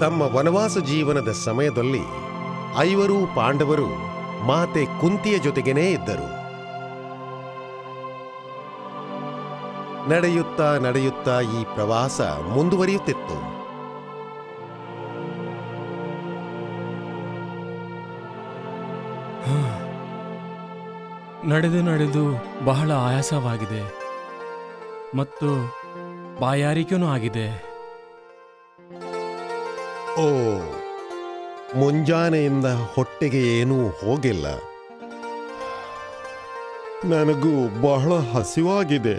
ತಮ್ಮ ವನವಾಸ ಜೀವನದ ಸಮಯದಲ್ಲಿ ಐವರು ಪಾಂಡವರು ಮಾತೆ ಕುಂತಿಯ ಜೊತೆಗೇನೇ ಇದ್ದರು ನಡೆಯುತ್ತಾ ನಡೆಯುತ್ತಾ ಈ ಪ್ರವಾಸ ಮುಂದುವರಿಯುತ್ತಿತ್ತು ನಡೆದು ನಡೆದು ಬಹಳ ಆಯಾಸವಾಗಿದೆ ಮತ್ತು ಬಾಯಾರಿಕೆನೂ ಆಗಿದೆ ಓ ಮುಂಜಾನೆಯಿಂದ ಹೊಟ್ಟೆಗೆ ಏನೂ ಹೋಗಿಲ್ಲ ನನಗೂ ಬಹಳ ಹಸಿವಾಗಿದೆ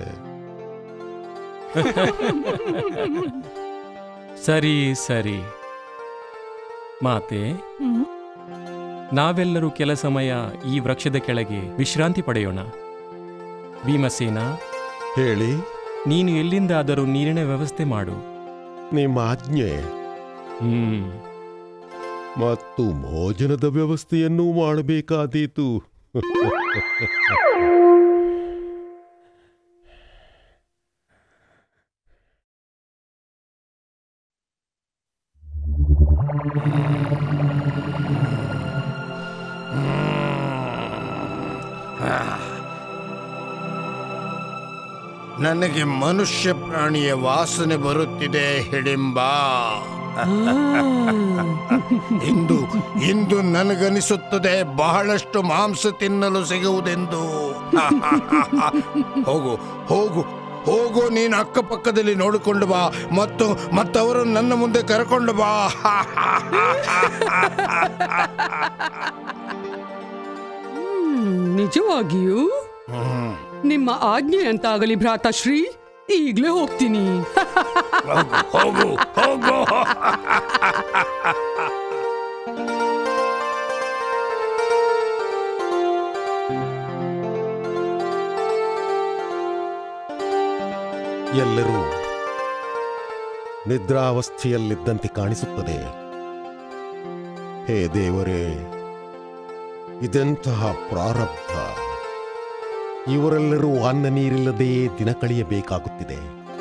ಸರಿ ಸರಿ ಮಾತೆ ನಾವೆಲ್ಲರೂ ಕೆಲ ಸಮಯ ಈ ವೃಕ್ಷದ ಕೆಳಗೆ ವಿಶ್ರಾಂತಿ ಪಡೆಯೋಣ ಭೀಮಸೇನ ಹೇಳಿ ನೀನು ಎಲ್ಲಿಂದಾದರೂ ನೀರಿನ ವ್ಯವಸ್ಥೆ ಮಾಡು ನಿಮ್ಮ ಆಜ್ಞೆ ಹ್ಮ್ ಮತ್ತು ಭೋಜನದ ವ್ಯವಸ್ಥೆಯನ್ನೂ ಮಾಡಬೇಕಾದೀತು ನನಗೆ ಮನುಷ್ಯ ಪ್ರಾಣಿಯ ವಾಸನೆ ಬರುತ್ತಿದೆ ಹಿಡಿಂಬ ಇಂದು ಇಂದು ನನಗನಿಸುತ್ತದೆ ಬಹಳಷ್ಟು ಮಾಂಸ ತಿನ್ನಲು ಸಿಗುವುದೆಂದು ಹೋಗು ಹೋಗು ಹೋಗು ನೀನು ಅಕ್ಕಪಕ್ಕದಲ್ಲಿ ನೋಡಿಕೊಂಡು ಬಾ ಮತ್ತು ಮತ್ತವರನ್ನು ನನ್ನ ಮುಂದೆ ಕರ್ಕೊಂಡು ಬಾ ಹ್ಮ್, ನಿಜವಾಗಿಯೂ ಹ್ಮ್. ನಿಮ್ಮ ಆಜ್ಞೆ ಅಂತಾಗಲಿ ಭ್ರಾತಶ್ರೀ ಈಗ್ಲೇ ಹೋಗ್ತೀನಿ ಹೋಗು ಹೋಗು ಎಲ್ಲರೂ ನಿದ್ರಾವಸ್ಥೆಯಲ್ಲಿದ್ದಂತೆ ಕಾಣಿಸುತ್ತದೆ ಹೇ ದೇವರೇ ಇದೆಂತಹ ಪ್ರಾರಬ್ಧ ಇವರೆಲ್ಲರೂ ಅನ್ನ ನೀರಿಲ್ಲದೆ ದಿನ ಕಳೆಯಬೇಕಾಗುತ್ತಿದೆ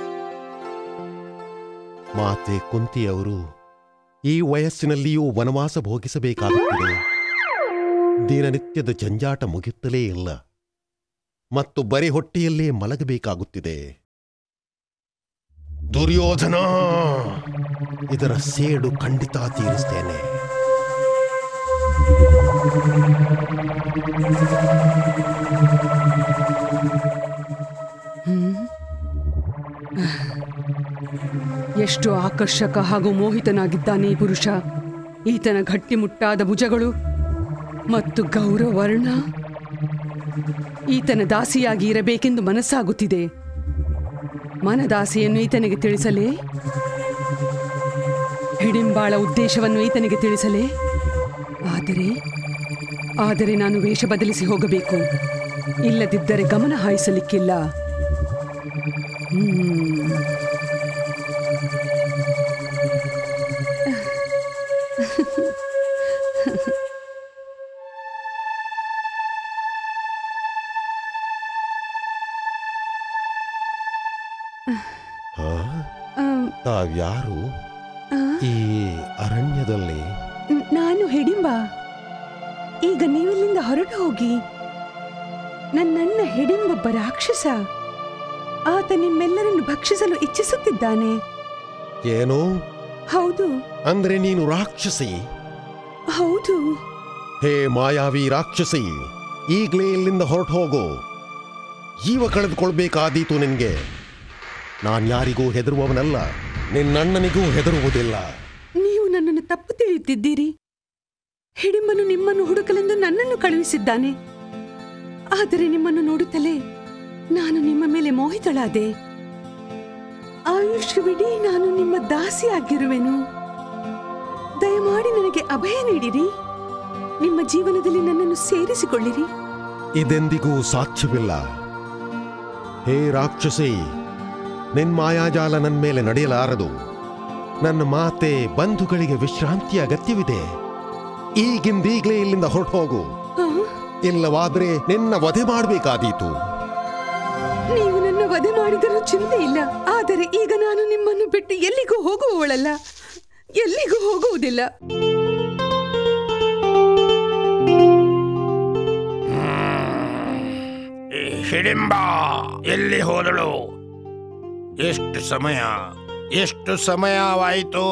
ಮಾತೆ ಕುಂತಿಯವರು ಈ ವಯಸ್ಸಿನಲ್ಲಿಯೂ ವನವಾಸ ಭೋಗಿಸಬೇಕಾಗುತ್ತಿದೆ ದಿನನಿತ್ಯದ ಜಂಜಾಟ ಮುಗಿಯುತ್ತಲೇ ಇಲ್ಲ ಮತ್ತು ಬರೆ ಹೊಟ್ಟೆಯಲ್ಲೇ ಮಲಗಬೇಕಾಗುತ್ತಿದೆ ದುರ್ಯೋಧನ ಇದರ ಸೇಡು ಖಂಡಿತ ತೀರಿಸ್ತೇನೆ ಎಷ್ಟು ಆಕರ್ಷಕ ಹಾಗೂ ಮೋಹಿತನಾಗಿದ್ದಾನೆ ಈ ಪುರುಷ ಈತನ ಗಟ್ಟಿಮುಟ್ಟಾದ ಭುಜಗಳು ಮತ್ತು ಗೌರವರ್ಣ ಈತನ ದಾಸಿಯಾಗಿ ಇರಬೇಕೆಂದು ಮನಸ್ಸಾಗುತ್ತಿದೆ ಮನದಾಸೆಯನ್ನು ಈತನಿಗೆ ತಿಳಿಸಲೇ ಹಿಡಿಂಬಾಳ ಉದ್ದೇಶವನ್ನು ಈತನಿಗೆ ತಿಳಿಸಲೇ ಆದರೆ ಆದರೆ ನಾನು ವೇಷ ಬದಲಿಸಿ ಹೋಗಬೇಕು ಇಲ್ಲದಿದ್ದರೆ ಗಮನ ಹಾಯಿಸಲಿಕ್ಕಿಲ್ಲ ಹ್ಮ್ ಹಾ? ಆಮ್, ತಾವ್ಯಾರು ಆ, ಈ ಅರಣ್ಯದಲ್ಲಿ ನ್- ನಾನು ಹಿಡಿಂಬ ಈಗ ನೀವಿಲ್ಲಿಂದ ಹೊರಟು ಹೋಗಿ ನನ್ನಣ್ಣ ಹಿಡಿಂಬೊಬ್ಬ ರಾಕ್ಷಸ ಆತ ನಿಮ್ಮೆಲ್ಲರನ್ನು ಭಕ್ಷಿಸಲು ಇಚ್ಛಿಸುತ್ತಿದ್ದಾನೆ ಏನು ಹೌದು ಅಂದ್ರೆ ನೀನು ರಾಕ್ಷಸಿ ಹೌದು ಹೇ ಮಾಯಾವಿ ರಾಕ್ಷಸಿ ಈಗ್ಲೇ ಇಲ್ಲಿಂದ ಹೊರಟು ಹೋಗು ಜೀವ ಕಳೆದುಕೊಳ್ಬೇಕಾದೀತು ನಿನ್ಗೆ ನಾನ್ ಯಾರಿಗೂ ಹೆದರುವವನಲ್ಲ ನಿನ್ನಣ್ಣನಿಗೂ ಹೆದರುವುದಿಲ್ಲ ನೀವು ನನ್ನನ್ನು ತಪ್ಪು ತಿಳಿಯುತ್ತಿದ್ದೀರಿ ಹಿಡಿಂಬನು ನಿಮ್ಮನ್ನು ಹುಡುಕಲೆಂದು ನನ್ನನ್ನು ಕಳುಹಿಸಿದ್ದಾನೆ ಆದರೆ ನಿಮ್ಮನ್ನು ನೋಡುತ್ತಲೇ ನಾನು ನಿಮ್ಮ ಮೇಲೆ ಮೋಹಿತಳಾದೆ ಆಯುಷ್ಯವಿಡೀ ನಾನು ನಿಮ್ಮ ದಾಸಿಯಾಗಿರುವೆನು ದಯಮಾಡಿ ನನಗೆ ಅಭಯ ನೀಡಿರಿ ನಿಮ್ಮ ಜೀವನದಲ್ಲಿ ನನ್ನನ್ನು ಸೇರಿಸಿಕೊಳ್ಳಿರಿ ಇದೆಂದಿಗೂ ಸಾಧ್ಯವಿಲ್ಲ ಹೇ ರಾಕ್ಷಸಿ ನಿನ್ ಮಾಯಾಜಾಲ ನನ್ನ ಮೇಲೆ ನಡೆಯಲಾರದು ನನ್ನ ಮಾತೆ ಬಂಧುಗಳಿಗೆ ವಿಶ್ರಾಂತಿಯ ಅಗತ್ಯವಿದೆ ಈಗಿಂದೀಗ್ಲೇ ಇಲ್ಲಿಂದ ಹೊರಟು ಹೋಗು ಆ, ಇಲ್ಲವಾದ್ರೆ ನಿನ್ನ ವಧೆ ಮಾಡಬೇಕಾದೀತು ನೀವು ನನ್ನ ವಧೆ ಮಾಡಿದರೂ ಚಿಂತೆ ಇಲ್ಲ ಆದರೆ ಈಗ ನಾನು ನಿಮ್ಮನ್ನು ಬಿಟ್ಟು ಎಲ್ಲಿಗೂ ಹೋಗುವವಳಲ್ಲ ಎಲ್ಲಿಗೂ ಹೋಗುವುದಿಲ್ಲ ಈ ಹಿಡಿಂಬ ಎಲ್ಲಿ ಹೋದಳು ಎಷ್ಟು ಸಮಯ ಎಷ್ಟು ಸಮಯವಾಯಿತು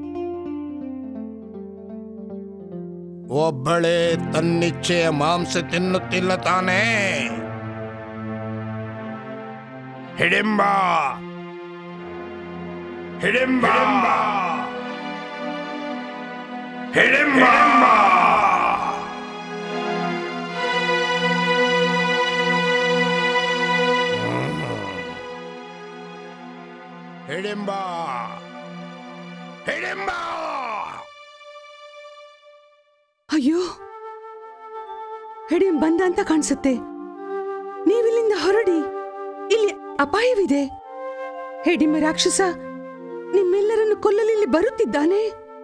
ಒಬ್ಬಳೇ ತನ್ನಿಚ್ಛೆಯ ಮಾಂಸ ತಿನ್ನುತ್ತಿಲ್ಲ ತಾನೇ ಹಿಡಿಂಬ ಹಿಡಿಂಬ ಹಿಡಿಂಬ ಹಿಡಿಂಬ ಹಿಡಿಂಬ ಅಯ್ಯೋ ಹೆಡಿಂ ಬಂದ ಅಂತ ಕಾಣಿಸುತ್ತೆ ನೀವಿಲ್ಲಿಂದ ಹೊರಡಿ ಇಲ್ಲಿ ಅಪಾಯವಿದೆ ಹೆಡಿಮ ರಾಕ್ಷಸ ನಿಮ್ಮೆಲ್ಲರನ್ನು ಕೊಲ್ಲಲು ಇಲ್ಲಿ ಬರುತ್ತಿದ್ದಾನೆ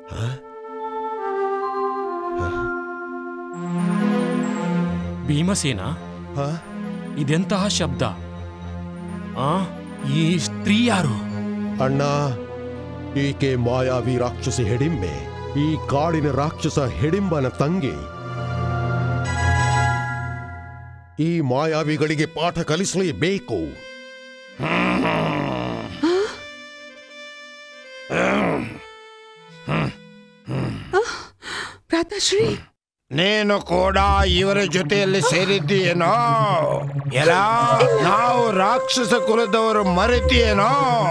ಭೀಮಸೇನ ಹ? ಇದೆಂತಹ ಶಬ್ದ ಆ ಈ ಸ್ತ್ರೀ ಯಾರು ಅಣ್ಣ ಈಕೆ ಮಾಯಾವಿ ರಾಕ್ಷಸಿ ಹೆಡಿಂಬೆ ಈ ಕಾಡಿನ ರಾಕ್ಷಸ ಹೆಡಿಂಬನ ತಂಗಿ ಈ ಮಾಯಾವಿಗಳಿಗೆ ಪಾಠ ಕಲಿಸಲೇಬೇಕು ಪ್ರಾತಶ್ರೀ ನೀನು ಕೂಡ ಇವರ ಜೊತೆಯಲ್ಲಿ ಸೇರಿದ್ದೀಯೇನೋ ಎಲ್ಲ ನಾವು ರಾಕ್ಷಸ ಕುಲದವರು ಮರೆತಿಯೇನೋ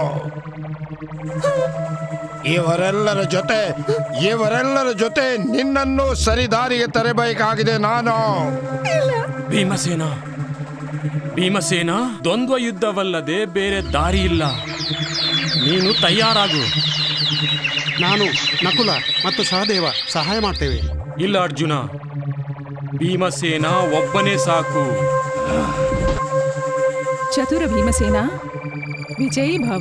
ಇವರೆಲ್ಲರ ಜೊತೆ ಇವರೆಲ್ಲರ ಜೊತೆ ನಿನ್ನನ್ನು ಸರಿದಾರಿಗೆ ತರಬೇಕಾಗಿದೆ ನಾನು ಭೀಮಸೇನ ಭೀಮಸೇನ ದ್ವಂದ್ವ ಯುದ್ಧವಲ್ಲದೆ ಬೇರೆ ದಾರಿ ಇಲ್ಲ ನೀನು ತಯಾರಾಗು ನಾನು ನಕುಲ ಮತ್ತು ಸಹದೇವ ಸಹಾಯ ಮಾಡ್ತೇವೆ ಇಲ್ಲ ಅರ್ಜುನ ಭೀಮಸೇನ ಒಬ್ಬನೇ ಸಾಕು ಚತುರ ಭೀಮಸೇನ ವಿಜಯೀ ಭಾವ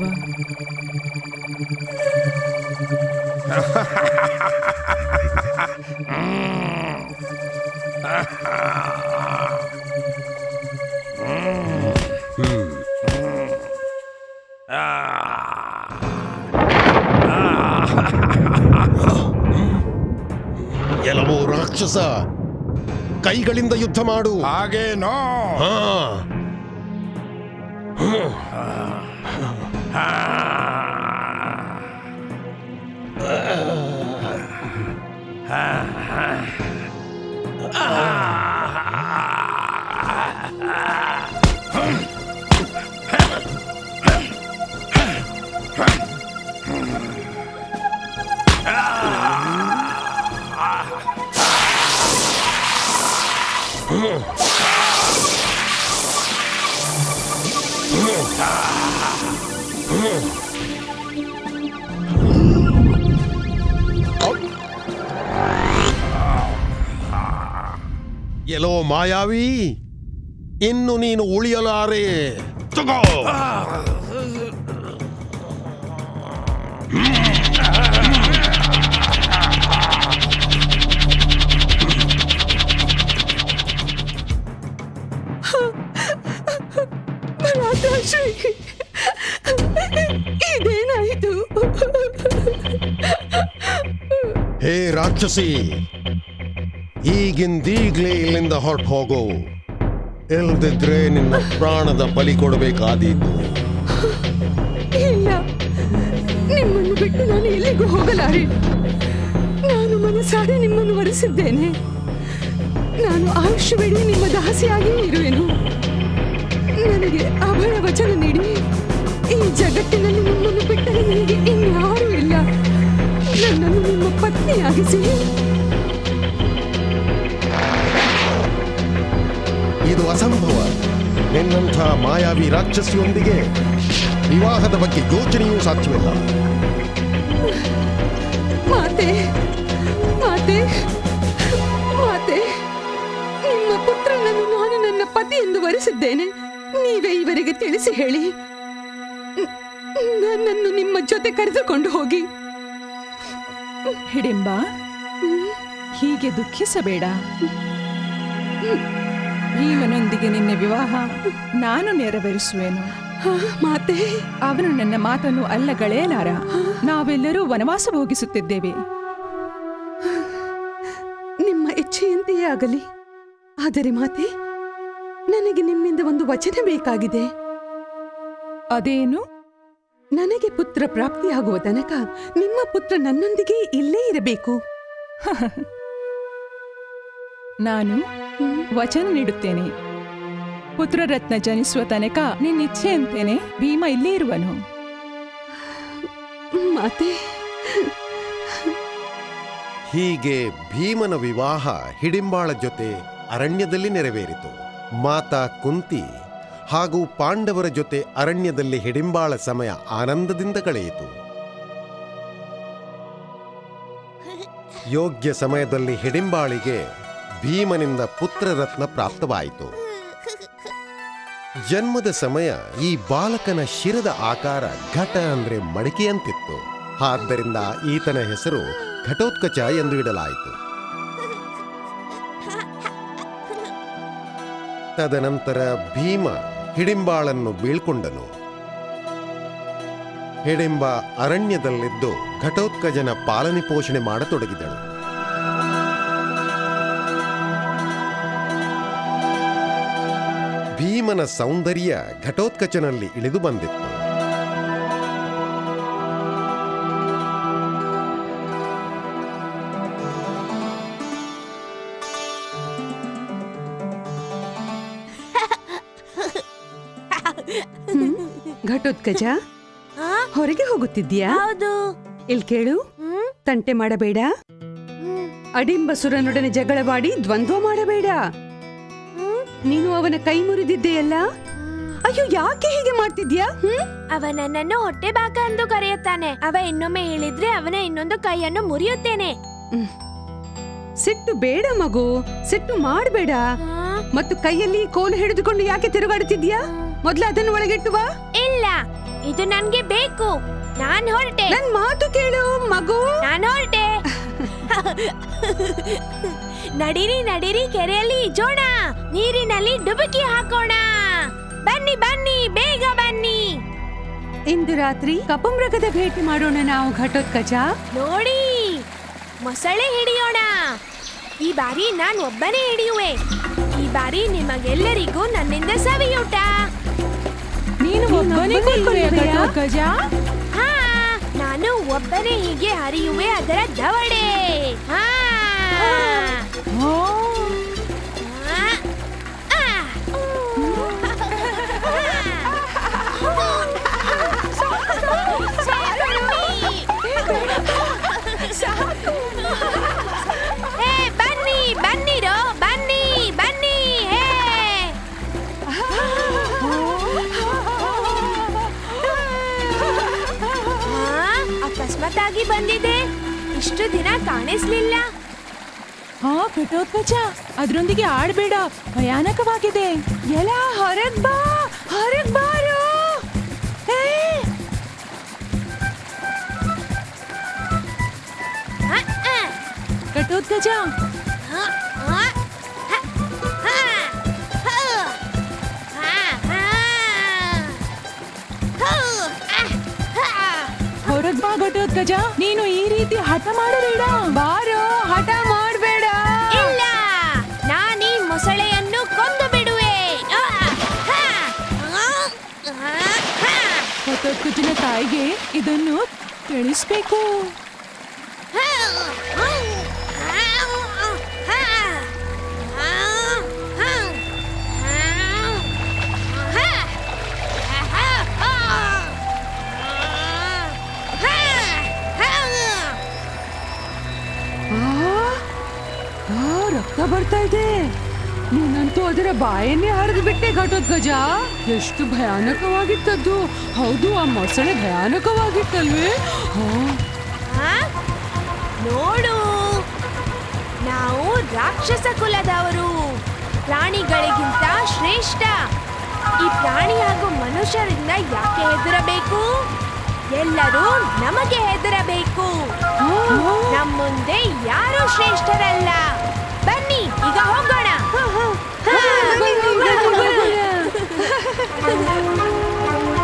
ಎಲ್ಲವೋ ರಾಕ್ಷಸ ಕೈಗಳಿಂದ ಯುದ್ಧ ಮಾಡು ಹಾಗೇನೋ ಹಾ ಎಲ್ಲೋ ಮಾಯಾವಿ ಇನ್ನು ನೀನು ಉಳಿಯಲಾರೆ ತಗೋ ಪ್ರಾತಶ್ರೀ ಇದೇನಾಯಿತು ಹೇ ರಾಕ್ಷಸಿ ಈಗಿಂದೀಗ್ಲೇ ಇಲ್ಲಿಂದ ಹೊರಟು ಹೋಗು ಇಲ್ದಿದ್ರೆ ನಿನ್ನ ಪ್ರಾಣದ ಬಲಿ ಕೊಡಬೇಕಾದೀತು ಇಲ್ಲ ನಿಮ್ಮನ್ನು ಬಿಟ್ಟು ನಾನು ಎಲ್ಲಿಗೂ ಹೋಗಲಾರೆ ನಾನು ಮನಸಾರೆ ನಿಮ್ಮನ್ನು ವರಿಸಿದ್ದೇನೆ ನಾನು ಆಯುಷ್ಯವಿಡೀ ನಿಮ್ಮ ದಾಸಿಯಾಗಿಯೇ ಇರುವೆನು ನನಗೆ ಅಭಯ ವಚನ ನೀಡಿ ಈ ಜಗತ್ತಿನಲ್ಲಿ ನಿಮ್ಮನ್ನು ಬಿಟ್ಟರೆ ನನಗೆ ಇನ್ಯಾರೂ ಇಲ್ಲ ನನ್ನನ್ನು ನಿಮ್ಮ ಪತ್ನಿಯಾಗಿಸಿ ಇದು ಅಸಂಭವ ನಿನ್ನಂಥ ಮಾಯಾವಿ ರಾಕ್ಷಸಿಯೊಂದಿಗೆ ವಿವಾಹದ ಬಗ್ಗೆ ಯೋಚನೆಯೂ ಸಾಧ್ಯವಿಲ್ಲ ಮಾತೆ ಮಾತೆ ಮಾತೆ ನಿಮ್ಮ ಪುತ್ರನನ್ನು ನಾನು ನನ್ನ ಪತಿ ಎಂದು ವರಿಸಿದ್ದೇನೆ ನೀವೇ ಇವರಿಗೆ ತಿಳಿಸಿ ಹೇಳಿ ನ- ನನ್ನನ್ನು ನಿಮ್ಮ ಜೊತೆ ಕರೆದುಕೊಂಡು ಹೋಗಿ ಹಿಡಿಂಬ ಹೀಗೆ ದುಃಖಿಸಬೇಡ ಭೀಮನೊಂದಿಗೆ ನಿನ್ನ ವಿವಾಹ ನಾನು ನೆರವೇರಿಸುವೆನು ಹಾ, ಮಾತೆ ಅವನು ನನ್ನ ಮಾತನ್ನು ಅಲ್ಲಗಳೆಯಲಾರ ನಾವೆಲ್ಲರೂ ವನವಾಸ ಭೋಗಿಸುತ್ತಿದ್ದೇವೆ ನಿಮ್ಮ ಇಚ್ಛೆಯಂತೆಯೇ ಆಗಲಿ ಆದರೆ ಮಾತೆ ನನಗೆ ನಿಮ್ಮಿಂದ ಒಂದು ವಚನ ಬೇಕಾಗಿದೆ ಅದೇನು ನನಗೆ ಪುತ್ರ ಪ್ರಾಪ್ತಿಯಾಗುವ ತನಕ ನಿಮ್ಮ ಪುತ್ರ ನನ್ನೊಂದಿಗೆ ಇಲ್ಲೇ ಇರಬೇಕು ನಾನು ವಚನ ನೀಡುತ್ತೇನೆ ಪುತ್ರರತ್ನ ಜನಿಸುವ ತನಕ ನಿನ್ನಿಚ್ಛೆಯಂತೇನೆ ಭೀಮ ಇಲ್ಲೇ ಇರುವನು ಮಾತೆ ಹೀಗೆ ಭೀಮನ ವಿವಾಹ ಹಿಡಿಂಬಾಳ ಜೊತೆ ಅರಣ್ಯದಲ್ಲಿ ನೆರವೇರಿತು ಮಾತಾ ಕುಂತಿ ಹಾಗೂ ಪಾಂಡವರ ಜೊತೆ ಅರಣ್ಯದಲ್ಲಿ ಹಿಡಿಂಬಾಳ ಸಮಯ ಆನಂದದಿಂದ ಕಳೆಯಿತು ಯೋಗ್ಯ ಸಮಯದಲ್ಲಿ ಹಿಡಿಂಬಾಳಿಗೆ ಭೀಮನಿಂದ ಪುತ್ರರತ್ನ ಪ್ರಾಪ್ತವಾಯಿತು ಜನ್ಮದ ಸಮಯ ಈ ಬಾಲಕನ ಶಿರದ ಆಕಾರ ಘಟ ಅಂದ್ರೆ ಮಡಿಕೆಯಂತಿತ್ತು ಆದ್ದರಿಂದ ಈತನ ಹೆಸರು ಘಟೋತ್ಕಚ ಎಂದು ಇಡಲಾಯಿತು ತದನಂತರ ಭೀಮ ಹಿಡಿಂಬಾಳನ್ನು ಬೀಳ್ಕೊಂಡನು ಹಿಡಿಂಬ ಅರಣ್ಯದಲ್ಲಿದ್ದು ಘಟೋತ್ಕಜನ ಪಾಲನೆ ಪೋಷಣೆ ಮಾಡತೊಡಗಿದಳು ಭೀಮನ ಸೌಂದರ್ಯ ಘಟೋತ್ಕಚನಲ್ಲಿ ಇಳಿದು ಬಂದಿತ್ತು ಘಟೋತ್ಕಜ ಆ? ಹೊರಗೆ ಹೋಗುತ್ತಿದ್ಯಾ ಹೌದು ಇಲ್ ಕೇಳು ಹ್ಮ್? ತಂಟೆ ಮಾಡಬೇಡ ಹ್ಮ್. ಅಡಿಂಬಸುರನೊಡನೆ ಜಗಳವಾಡಿ ದ್ವಂದ್ವ ಮಾಡಬೇಡ ಹ್ಮ್? ನೀನು ಅವನ ಕೈ ಮುರಿದಿದ್ದೆಯಲ್ಲ ಅಯ್ಯೋ ಯಾಕೆ ಹೀಗೆ ಮಾಡ್ತಿದ್ಯಾ ಹ್ಮ್ ಅವ ನನ್ನನ್ನು ಹೊಟ್ಟೆ ಬಾಕ ಎಂದು ಕರೆಯುತ್ತಾನೆ ಅವ ಇನ್ನೊಮ್ಮೆ ಹೇಳಿದ್ರೆ ಅವನ ಇನ್ನೊಂದು ಕೈಯನ್ನು ಮುರಿಯುತ್ತೇನೆ ಸಿಟ್ಟು ಬೇಡ ಮಗು ಸಿಟ್ಟು ಮಾಡಬೇಡ ಆ? ಮತ್ತು ಕೈಯಲ್ಲಿ ಕೋಲು ಹಿಡಿದುಕೊಂಡು ಯಾಕೆ ತಿರುಗಾಡುತ್ತಿದ್ಯಾ ಮೊದ್ಲು ಅದನ್ನು ಒಳಗಿಟ್ಟು ಬಾ ಇಲ್ಲ ಇದು ನನ್ಗೆ ಬೇಕು ನಾನ್ ಹೊರಟೆ ನನ್ ಮಾತು ಕೇಳು ಮಗು ನಾನು ಹೊರಟೆ ನಡಿರಿ ನಡಿರಿ ಕೆರೆಯಲ್ಲಿ ಈಜೋಣ ನೀರಿನಲ್ಲಿ ಡುಬುಕಿ ಹಾಕೋಣ ಬನ್ನಿ ಬನ್ನಿ ಬೇಗ ಬನ್ನಿ ಇಂದು ರಾತ್ರಿ ಕಪಮೃಗದ ಭೇಟಿ ಮಾಡೋಣ ನಾವು ಘಟೋತ್ಕಚ ನೋಡಿ ಮೊಸಳೆ ಹಿಡಿಯೋಣ ಈ ಬಾರಿ ನಾನು ಒಬ್ಬನೇ ಹಿಡಿಯುವೆ ಈ ಬಾರಿ ನಿಮಗೆಲ್ಲರಿಗೂ ನನ್ನಿಂದ ಸವಿಯೂಟ ನೀನು ಒಬ್ಬನೇ ಒಬ್ಬನೇ ಕೊಲ್ಕೊಳ್ಬೇಕಾ, ಕೊಲ್ಕೊಳ್ಬೇಕಾ? ಘಟೋತ್ಕಚ? ಹಾ ನಾನು ಒಬ್ಬನೇ ಹೀಗೆ ಹರಿಯುವೆ ಅದರ ದವಡೆ ಹಾ ಓ, ಆ, ಆ. ಹೇ, ಬನ್ನಿ ಬನ್ನಿರೋ ಬನ್ನಿ ಬನ್ನಿ ಹೇ ಆ, ಅಕಸ್ಮಾತ್ತಾಗಿ ಬಂದಿದೆ ಇಷ್ಟು ದಿನ ಕಾಣಿಸ್ಲಿಲ್ಲ ಹಾ ಘಟೋತ್ಕಚ ಅದ್ರೊಂದಿಗೆ ಆಡ್ಬೇಡ ಭಯಾನಕವಾಗಿದೆ ಎಲ್ಲ ಹೊರಗ್ ಬಾ ಹೊರಗ್ ಬಾರು ಏ, ಆ, ಆ. ಘಟೋತ್ಕಚ ಹೊರಗ್ ಬಾ ಘಟೋತ್ಕಚ ನೀನು ಈ ರೀತಿ ಹಠ ಮಾಡಬೇಡ ಬಾರೋ ಹಠ ಮಾಡ್ಬೇಡ ಇಲ್ಲ ನಾನೀ ಮೊಸಳೆಯನ್ನು ಕೊಂದು ಬಿಡುವೆ ಘಟೋತ್ಕಚನ ತಾಯಿಗೆ ಇದನ್ನು ತಿಳಿಸ್ಬೇಕು ಆ, ಆ, ರಕ್ತ ಬರ್ತಾ ಇದೆ ನೀನಂತೂ ಅದರ ಬಾಯನ್ನೇ ಹರಿದು ಬಿಟ್ಟೆ ಘಟೋತ್ಕಜ ಎಷ್ಟು ಭಯಾನಕವಾಗಿತ್ತದ್ದು ಹೌದು ಆ ಮೊಸಳೆ ಭಯಾನಕವಾಗಿತ್ತಲ್ವೇ ಆ, ಆ? ನೋಡು ನಾವು ರಾಕ್ಷಸ ಕುಲದವರು ಪ್ರಾಣಿಗಳಿಗಿಂತ ಶ್ರೇಷ್ಠ ಈ ಪ್ರಾಣಿ ಹಾಗೂ ಮನುಷ್ಯರಿಂದ ಯಾಕೆ ಹೆದರಬೇಕು ಎಲ್ಲರೂ ನಮಗೆ ಹೆದರಬೇಕು ಆ, ನಮ್ಮ ಮುಂದೆ ಯಾರು ಶ್ರೇಷ್ಠರಲ್ಲ ಬನ್ನಿ ಈಗ ಹೋಗೋಣ ಬನ್ನಿ, ಬನ್ನಿ, ಬನ್ನಿ.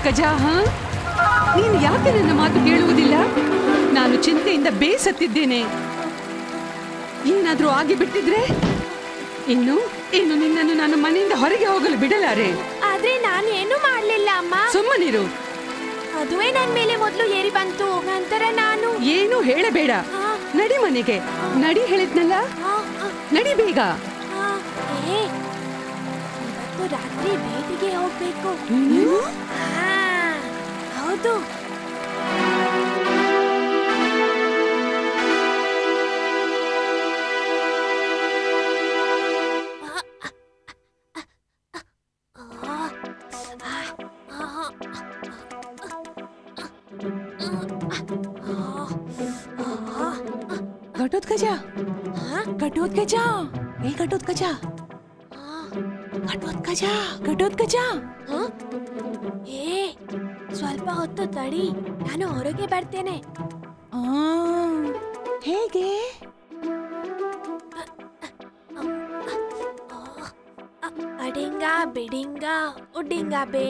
ಘಟೋತ್ಕಜ ಹಾ ನೀನು ಯಾಕೆ ನನ್ನ ಮಾತು ಕೇಳುವುದಿಲ್ಲ ನಾನು ಚಿಂತೆಯಿಂದ ಬೇಸತ್ತಿದ್ದೇನೆ ಏನಾದ್ರೂ ಆಗಿ ಬಿಟ್ಟಿದ್ರೆ ಇನ್ನು ಇನ್ನು ನಿನ್ನನ್ನು ನಾನು ಮನೆಯಿಂದ ಹೊರಗೆ ಹೋಗಲು ಬಿಡಲಾರೆ ಆದ್ರೆ ನಾನೇನು ಮಾಡ್ಲಿಲ್ಲ ಅಮ್ಮ ಸುಮ್ಮನಿರು ಅದುವೇ ನನ್ ಮೇಲೆ ಮೊದ್ಲು ಏರಿ ಬಂತು ನಂತರ ನಾನು ಏನು ಹೇಳಬೇಡ ಆ, ನಡಿ ಮನೆಗೆ ನಡಿ ಹೇಳಿದ್ನಲ್ಲ ಆ, ಆ, ನಡಿ ಬೇಗ ಆ, ಏ, ಇವತ್ತು ರಾತ್ರಿ ಬೇಟೆಗೆ ಹೋಗ್ಬೇಕು ಆ, ಹೌದು ಘಟೋತ್ಕಜ ಘಟೋತ್ಕಜ ಏ ಘಟೋತ್ಕಜ ಘಟೋತ್ಕಜ ಘಟೋತ್ಕಜ ಹ? ಏ ಸ್ವಲ್ಪ ಹೊತ್ತು ತಡಿ ನಾನು ಹೊರಗೆ ಬರ್ತೇನೆ ಆ, ಹೇಗೆ ಅ- ಅಡಿಂಗ ಬಿಡಿಂಗ ಉಡ್ಡಿಂಗ ಬೇ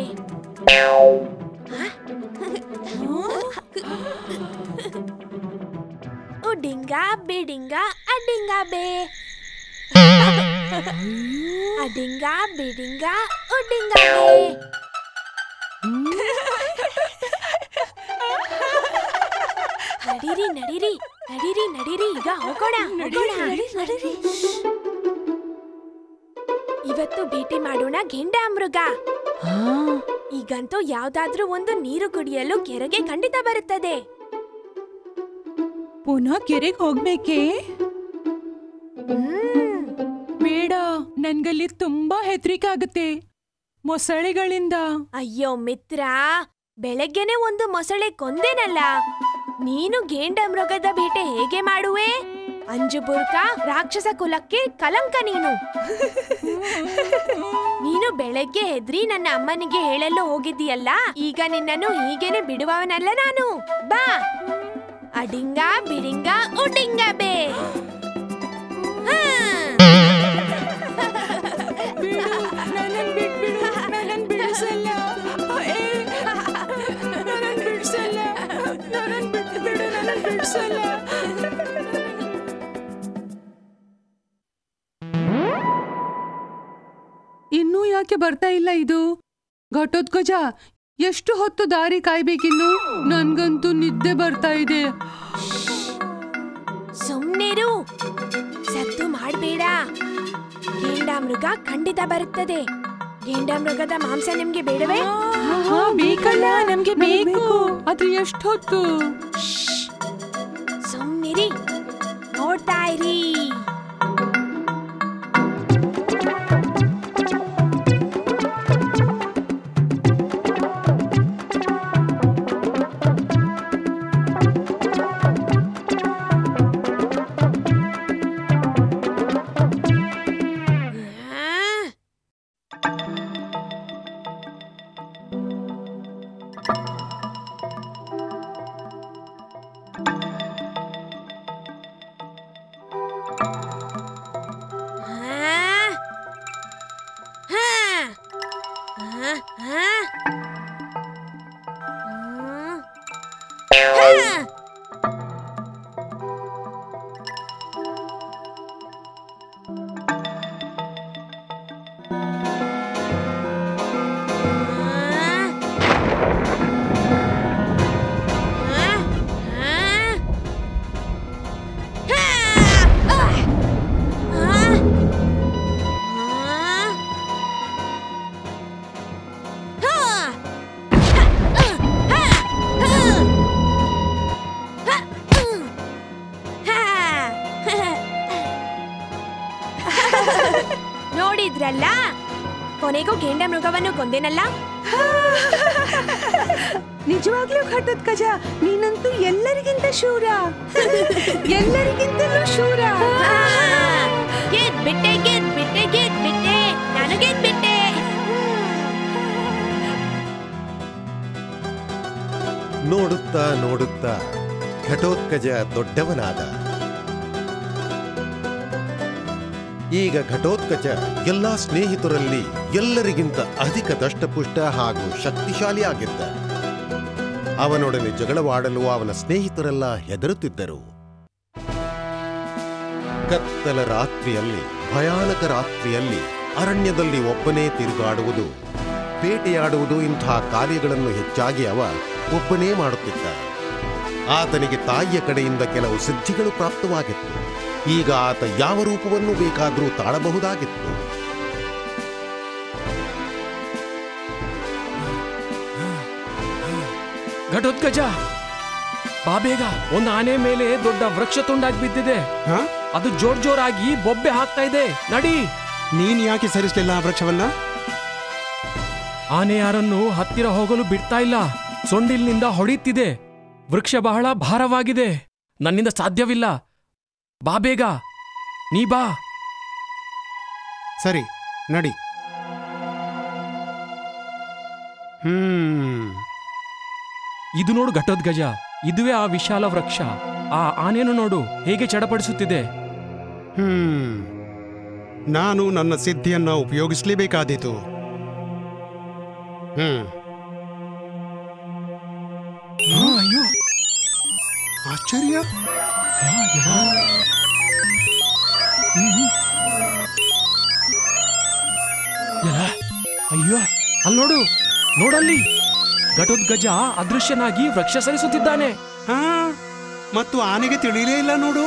ಉಡ್ಡಿಂಗ ಬಿಡಿಂಗ ಅಡ್ಡಿಂಗ ಬೇ ಅಡಿಂಗ ಬಿಡಿಂಗ ಉಡ್ಡಿಂಗ ಬೇ ನಡೀರಿ ನಡೀರಿ ನಡೀರಿ ನಡೀರಿ ಈಗ ಹೋಗೋಣ ಹೋಗೋಣ ಇವತ್ತು ಭೇಟಿ ಮಾಡೋಣ ಗೆಂಡ ಮೃಗ ಆ, ಈಗಂತೂ ಯಾವ್ದಾದ್ರೂ ಒಂದು ನೀರು ಕುಡಿಯಲು ಕೆರೆಗೆ ಖಂಡಿತ ಬರುತ್ತದೆ ಪುನಃ ಕೆರೆಗೆ ಹೋಗ್ಬೇಕೇ ಹ್ಮ್ ಬೇಡ ನನ್ಗಲ್ಲಿ ತುಂಬಾ ಹೆದರಿಕೆ ಆಗುತ್ತೆ ಮೊಸಳೆಗಳಿಂದ ಅಯ್ಯೋ ಮಿತ್ರ ಬೆಳಗ್ಗೆನೆ ಒಂದು ಮೊಸಳೆ ಕೊಂದೇನಲ್ಲ ನೀನು ಗೇಂಡ ಮೃಗದ ಬೇಟೆ ಹೇಗೆ ಮಾಡುವೆ ಅಂಜುಬುರ್ಕ ರಾಕ್ಷಸ ಕುಲಕ್ಕೆ ಕಲಂಕ ನೀನು ನೀನು ಬೆಳಗ್ಗೆ ಹೆದ್ರಿ ನನ್ನ ಅಮ್ಮನಿಗೆ ಹೇಳಲು ಹೋಗಿದ್ದೀಯಲ್ಲ ಈಗ ನಿನ್ನನ್ನು ಹೀಗೇನೆ ಬಿಡುವವನಲ್ಲ ನಾನು ಬಾ ಅಡಿಂಗ ಬಿಡಿಂಗ ಉಡಿಂಗ ಬೇ ಹಾ. ಬಿಡು ನನ್ನನ್ ಬಿಟ್ಬಿಡು ನನ್ನನ್ ಬಿಡಿಸಲ್ಲ ಏ, ನನ್ನನ್ ಬಿಡ್ಸಲ್ಲ ನನ್ನನ್ ಬಿಟ್ಬಿಡು ನನ್ನನ್ ಬಿಡ್ಸಲ್ಲ ಇನ್ನೂ ಯಾಕೆ ಬರ್ತಾ ಇಲ್ಲ ಇದು ಘಟೋತ್ಕಜ ಎಷ್ಟು ಹೊತ್ತು ದಾರಿ ಕಾಯ್ಬೇಕಿನ್ನು ನನ್ಗಂತೂ ನಿದ್ದೆ ಬರ್ತಾ ಇದೆ ಸುಮ್ನಿರು ಸತ್ತು ಮಾಡ್ಬೇಡ ಗೇಂಡ ಮೃಗ ಖಂಡಿತ ಬರುತ್ತದೆ ಗೇಂಡ ಮೃಗದ ಮಾಂಸ ನಿಮ್ಗೆ ಬೇಡವೇ ಹಾ ಬೇಕಲ್ಲ ನಮ್ಗೆ ಬೇಕು ಆದ್ರೆ ಎಷ್ಟು ಹೊತ್ತು ಸುಮ್ನಿರಿ ನೋಡ್ತಾ ಇರಿ ಆ. ನೋಡಿದ್ರಲ್ಲ ಕೊನೆಗೂ ಗೇಂಡ ಮೃಗವನ್ನು ಕೊಂದೇನಲ್ಲ ನಿಜವಾಗ್ಲೂ ಘಟೋತ್ಕಜ ನೀನಂತೂ ಎಲ್ಲರಿಗಿಂತ ಶೂರ ಎಲ್ಲರಿಗಿಂತಲೂ ಶೂರ ಗೆದ್ ಬಿಟ್ಟೆ ಗೆದ್ ಬಿಟ್ಟೆ ಗೆದ್ ಬಿಟ್ಟೆ ನಾನು ಗೆದ್ ಬಿಟ್ಟೆ ನೋಡುತ್ತಾ ನೋಡುತ್ತಾ ಘಟೋತ್ಕಜ ದೊಡ್ಡವನಾದ ಈಗ ಘಟೋತ್ಕಚ ಎಲ್ಲಾ ಸ್ನೇಹಿತರಲ್ಲಿ ಎಲ್ಲರಿಗಿಂತ ಅಧಿಕ ದಷ್ಟಪುಷ್ಟ ಹಾಗೂ ಶಕ್ತಿಶಾಲಿಯಾಗಿದ್ದ ಅವನೊಡನೆ ಜಗಳವಾಡಲು ಅವನ ಸ್ನೇಹಿತರೆಲ್ಲ ಹೆದರುತ್ತಿದ್ದರು ಕತ್ತಲ ರಾತ್ರಿಯಲ್ಲಿ ಭಯಾನಕ ರಾತ್ರಿಯಲ್ಲಿ ಅರಣ್ಯದಲ್ಲಿ ಒಬ್ಬನೇ ತಿರುಗಾಡುವುದು ಬೇಟೆಯಾಡುವುದು ಇಂಥ ಕಾರ್ಯಗಳನ್ನು ಹೆಚ್ಚಾಗಿ ಅವ ಒಬ್ಬನೇ ಮಾಡುತ್ತಿದ್ದ ಆತನಿಗೆ ತಾಯಿಯ ಕಡೆಯಿಂದ ಕೆಲವು ಸಿದ್ಧಿಗಳು ಪ್ರಾಪ್ತವಾಗಿತ್ತು ಈಗ ಆತ ಯಾವ ರೂಪವನ್ನು ಬೇಕಾದರೂ ತಾಳಬಹುದಾಗಿತ್ತು ಘಟೋತ್ಕಜ ಬಾ ಬೇಗ ಒಂದು ಆನೆ ಮೇಲೆ ದೊಡ್ಡ ವೃಕ್ಷ ತುಂಡಾಗಿ ಬಿದ್ದಿದೆ ಹಾ ಅದು ಜೋರ್ ಜೋರಾಗಿ ಬೊಬ್ಬೆ ಹಾಕ್ತಾ ಇದೆ ನಡಿ ನೀನ್ ಯಾಕೆ ಸರಿಸಲಿಲ್ಲ ಆ ವೃಕ್ಷವನ್ನ ಆನೆ ಯಾರನ್ನು ಹತ್ತಿರ ಹೋಗಲು ಬಿಡ್ತಾ ಇಲ್ಲ ಸೊಂಡಿಲ್ನಿಂದ ಹೊಡಿತಿದೆ ವೃಕ್ಷ ಬಹಳ ಭಾರವಾಗಿದೆ ನನ್ನಿಂದ ಸಾಧ್ಯವಿಲ್ಲ ಬಾ ಬೇಗ ನೀ ಬಾ ಸರಿ ನಡಿ ಹ್ಮ್ ಇದು ನೋಡು ಘಟೋದ್ಗಜ ಇದುವೇ ಆ ವಿಶಾಲ ವೃಕ್ಷ ಆ ಆನೆಯನ್ನು ನೋಡು ಹೇಗೆ ಚಡಪಡಿಸುತ್ತಿದೆ ಹ್ಮ್ ನಾನು ನನ್ನ ಸಿದ್ಧಿಯನ್ನ ಉಪಯೋಗಿಸಲೇಬೇಕಾದೀತು ಹ್ಮ್ ಅಯ್ಯೋ ಆಶ್ಚರ್ಯ ಎಲ, ಅಯ್ಯೋ ಅಲ್ಲಿ ನೋಡು ನೋಡಲ್ಲಿ ಘಟೋದ್ಗಜ ಅದೃಶ್ಯನಾಗಿ ವೃಕ್ಷ ಸರಿಸುತ್ತಿದ್ದಾನೆ ಹಾ ಮತ್ತು ಆನೆಗೆ ತಿಳಿಲೇ ಇಲ್ಲ ನೋಡು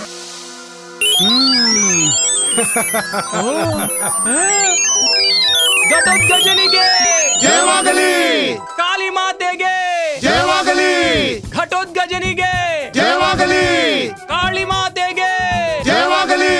ಹ್ಮ್ ಓ, ಆ, ಘಟೋದ್ಗಜನಿಗೆ ಜಯವಾಗಲಿ ಕಾಳಿ ಮಾತೆಗೆ ಜಯವಾಗಲಿ ಘಟೋದ್ಗಜನಿಗೆ ಜಯವಾಗಲಿ ಕಾಳಿ ಮಾತೆಗೆ ಜಯವಾಗಲಿ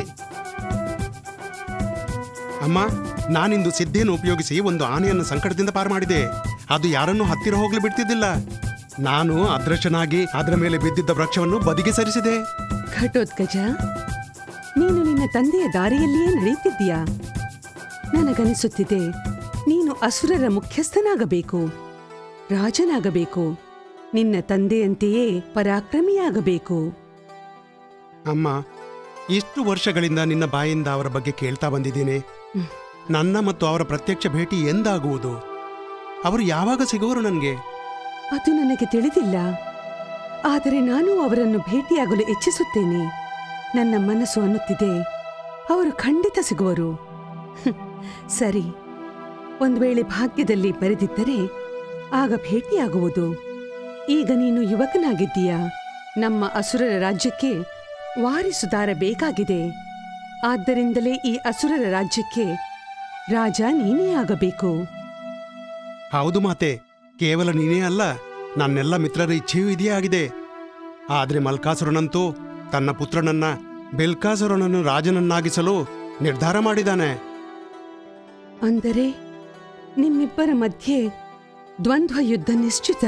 ಅಮ್ಮ ನಾನಿಂದು ಸಿದ್ಧಿಯನ್ನು ಉಪಯೋಗಿಸಿ ಒಂದು ಆನೆಯನ್ನು ಸಂಕಟದಿಂದ ಪಾರು ಮಾಡಿದೆ ಅದು ಯಾರನ್ನೂ ಹತ್ತಿರ ಹೋಗ್ಲು ಬಿಡ್ತಿದ್ದಿಲ್ಲ ನಾನು ಅದೃಶ್ಯನಾಗಿ ಅದರ ಮೇಲೆ ಬಿದ್ದಿದ್ದ ವೃಕ್ಷವನ್ನು ಬದಿಗೆ ಸರಿಸಿದೆ ಘಟೋತ್ಕಜ ನೀನು ನಿನ್ನ ತಂದೆಯ ದಾರಿಯಲ್ಲಿಯೇ ನಡೆಯುತ್ತಿದ್ದೀಯಾ ನನಗನಿಸುತ್ತಿದೆ ನೀನು ಅಸುರರ ಮುಖ್ಯಸ್ಥನಾಗಬೇಕು ರಾಜನಾಗಬೇಕು ನಿನ್ನ ತಂದೆಯಂತೆಯೇ ಪರಾಕ್ರಮಿಯಾಗಬೇಕು ಅಮ್ಮ ಇಷ್ಟು ವರ್ಷಗಳಿಂದ ನಿನ್ನ ಬಾಯಿಂದ ಅವರ ಬಗ್ಗೆ ಕೇಳ್ತಾ ಬಂದಿದ್ದೀನಿ ನನ್ನ ಮತ್ತು ಅವರ ಪ್ರತ್ಯಕ್ಷ ಭೇಟಿ ಎಂದಾಗುವುದು ಅವರು ಯಾವಾಗ ಸಿಗುವರು ನನಗೆ ಅದು ನನಗೆ ತಿಳಿದಿಲ್ಲ ಆದರೆ ನಾನು ಅವರನ್ನು ಭೇಟಿಯಾಗಲು ಇಚ್ಛಿಸುತ್ತೇನೆ ನನ್ನ ಮನಸ್ಸು ಅನ್ನುತ್ತಿದೆ ಅವರು ಖಂಡಿತ ಸಿಗುವರು ಹ್ಮ್, ಸರಿ ಒಂದು ವೇಳೆ ಭಾಗ್ಯದಲ್ಲಿ ಬರೆದಿದ್ದರೆ ಆಗ ಭೇಟಿಯಾಗುವುದು ಈಗ ನೀನು ಯುವಕನಾಗಿದ್ದೀಯಾ ನಮ್ಮ ಅಸುರರ ರಾಜ್ಯಕ್ಕೆ ವಾರಿಸುದಾರ ಬೇಕಾಗಿದೆ ಆದ್ದರಿಂದಲೇ ಈ ಅಸುರರ ರಾಜ್ಯಕ್ಕೆ ರಾಜ ನೀನೇ ಆಗಬೇಕು ಹೌದು ಮಾತೆ ಕೇವಲ ನೀನೇ ಅಲ್ಲ ನನ್ನೆಲ್ಲ ಮಿತ್ರರ ಇಚ್ಛೆಯೂ ಇದೇ ಆಗಿದೆ ಆದರೆ ಮಲ್ಕಾಸುರನಂತೂ ತನ್ನ ಪುತ್ರನನ್ನ ಬೆಲ್ಕಾಸುರನನ್ನು ರಾಜನನ್ನಾಗಿಸಲು ನಿರ್ಧಾರ ಮಾಡಿದ್ದಾನೆ ಅಂದರೆ ನಿಮ್ಮಿಬ್ಬರ ಮಧ್ಯೆ ದ್ವಂದ್ವ ಯುದ್ಧ ನಿಶ್ಚಿತ